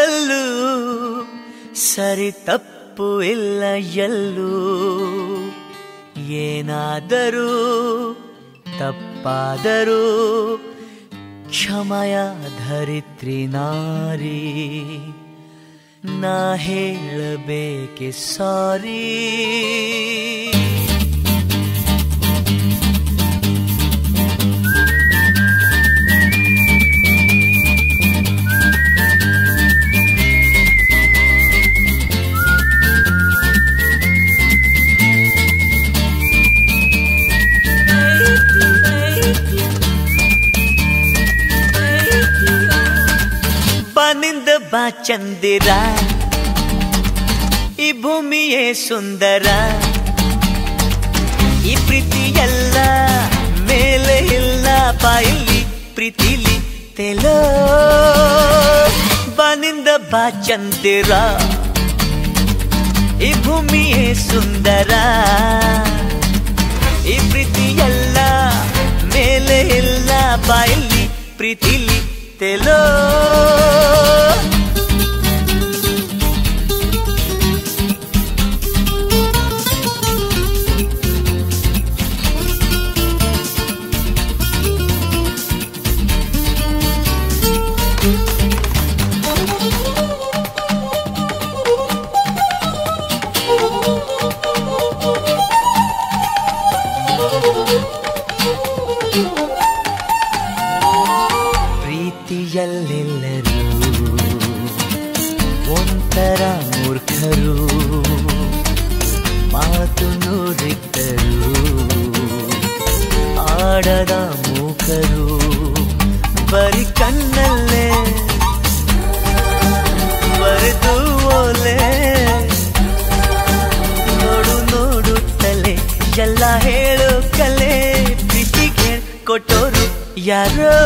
ಎಲ್ಲೂ ಸರಿ ತಪ್ಪು ಇಲ್ಲ ಎಲ್ಲೂ ಏನಾದರೂ ತಪ್ಪಾದರೂ ಕ್ಷಮಯ ಧರಿತ್ರಿ ನಾರಿ ನಾ ಹೇಳಬೇಕೆ ಸಾರಿ ಬನಿಂದ ಬಾ ಚಂದಿರ ಈ ಭೂಮಿಯೇ ಸುಂದರ ಈ ಪ್ರೀತಿ ಎಲ್ಲ ಮೇಲೆ ಇಲ್ಲ ಬಾಯಲ್ಲಿ ಪ್ರೀತಿಲಿ ತೆಲೋ ಬನಿಂದ ಬಾ ಚಂದಿರ ಈ ಭೂಮಿಯೇ ಸುಂದರ ಈ ಪ್ರೀತಿ ಎಲ್ಲ ಮೇಲೆ ಇಲ್ಲ ಬಾಯಲ್ಲಿ ಪ್ರೀತಿಲಿ ತೆಲೋ ಪ್ರೀತಿಯಲ್ಲೆಲ್ಲರೂ ಒಂಥರ ಮೂರ್ಖರು ಮಾತು ನುರಿತರು ಆಡದ ಮೂಕರು ಬರಿ ಕಣ್ಣಲ್ಲೇ ಬರೆದು ಓಲೆ ನೋಡು ನೋಡುತ್ತಲೇ ಎಲ್ಲ ಹೇಳು ಕಲೆ ಪ್ರೀತಿಗೆ ಕೊಟ್ಟೋರು ಯಾರೋ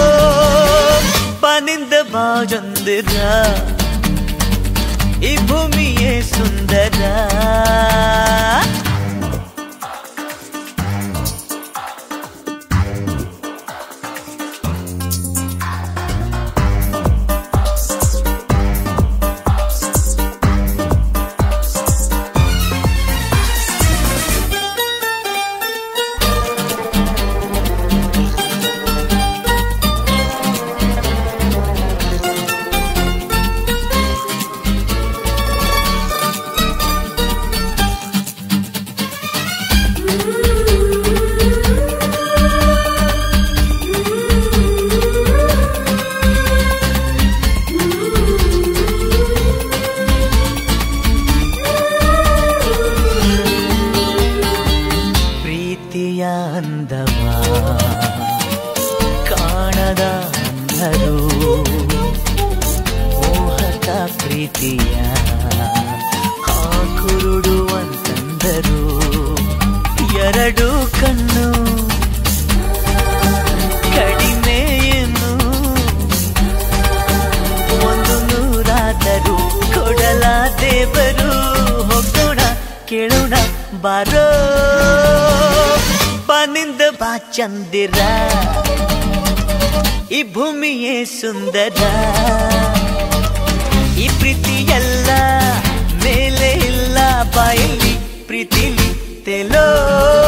ಬನಿಂದ ಬಾಜೊಂದಿರ ಈ ಭೂಮಿಯೇ ಸುಂದರ ಪ್ರೀತಿಯ ಅಂದವ ಕಾಣದ ಅಂಧರು ಮೋಹಕ ಪ್ರೀತಿಯ ಹಾಕುರುಡುವಂತಂದರು ಎರಡು ಕಣ್ಣು ಕಡಿಮೆಯನ್ನು ಒಂದು ನೂರಾದರೂ ಕೊಡಲ ದೇವರು ಹೋಗೋಣ ಕೇಳೋಣ ಬಾರೋ ಬನಿಂದ ಬಾ ಚಂದಿರ ಈ ಭೂಮಿಯೇ ಸುಂದರ ಈ ಪ್ರೀತಿ ಎಲ್ಲ ಮೇಲೆ ಇಲ್ಲ ಬಾಯಲ್ಲಿ ಪ್ರೀತಿಲಿ ತೆಲೋ